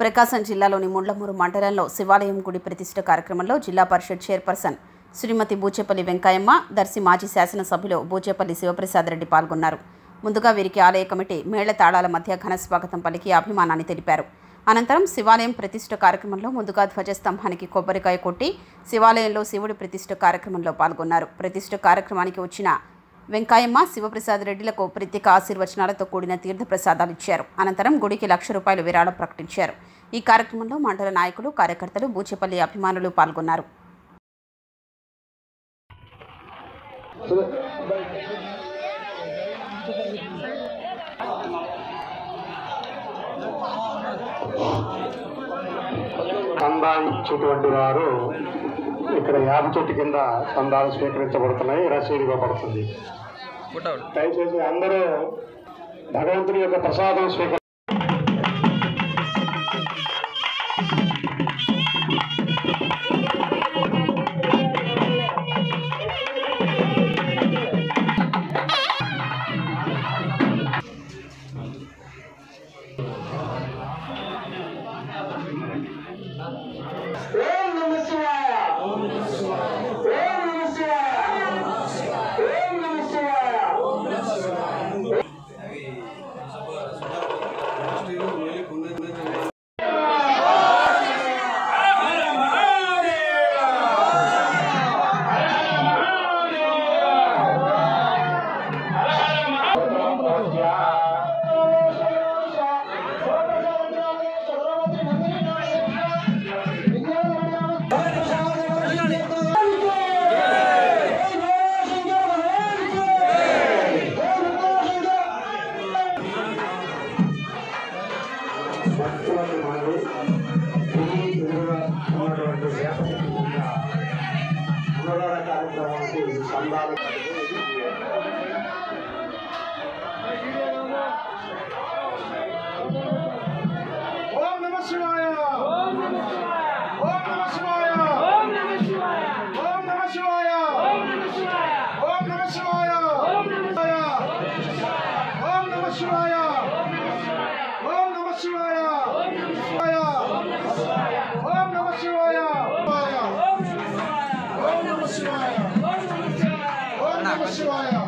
ప్రకాశం జిల్లాలోని ముండ్లమూరు మండలంలో శివాలయం గుడి ప్రతిష్ఠ కార్యక్రమంలో జిల్లా పరిషత్ చైర్పర్సన్ శ్రీమతి బూచేపల్లి వెంకయ్యమ్మ దర్శి మాజీ శాసనసభ్యులు బూచేపల్లి శివప్రసాద్ రెడ్డి పాల్గొన్నారు ముందుగా వీరికి ఆలయ కమిటీ మేళ్ల తాళాల మధ్య ఘన స్వాగతం పలికి అభిమానాన్ని తెలిపారు అనంతరం శివాలయం ప్రతిష్ఠ కార్యక్రమంలో ముందుగా ధ్వజస్తంభానికి కొబ్బరికాయ కొట్టి శివాలయంలో శివుడి ప్రతిష్ఠ కార్యక్రమంలో పాల్గొన్నారు ప్రతిష్ఠ కార్యక్రమానికి వచ్చిన వెంకాయమ్మ శివప్రసాద్ రెడ్డిలకు ప్రత్యేక ఆశీర్వచనాలతో కూడిన తీర్థప్రసాదాలు ఇచ్చారు అనంతరం గుడికి లక్ష రూపాయలు విరాళం ప్రకటించారు ఈ కార్యక్రమంలో మండల నాయకులు కార్యకర్తలు బూచేపల్లి అభిమానులు పాల్గొన్నారు చందా ఇచ్చేటువంటి వారు ఇక్కడ యాభై చెట్టు కింద చందాలు స్వీకరించబడుతున్నాయి రసీదు ఇవ్వబడుతుంది దయచేసి అందరూ భగవంతుని యొక్క ప్రసాదం స్వీకరి ఓం నమ శివాయ ఓం నమ శివాయ ఓం నమ శివాయ ఓం నమ శివాయ భక్తులకు మనవి తిరిగి ఎదురుగా ఉన్నటువంటి వేప చెట్టు కింద అన్నదాన కార్యక్రమానికి చందాలు ఓం నమ శివాయ ఓం నమ శివాయ ఓం నమ శివాయ ఓం నమ శివాయ ఓం నమ శివాయ ఓం నమ శివాయ ఓం నమ శివాయ ఓం నమ శివాయ ఓం నమ శివాయ ఓం నమ శివాయ ఓం నమ శివాయ ఓం నమ శివాయ ఓం నమ శివాయ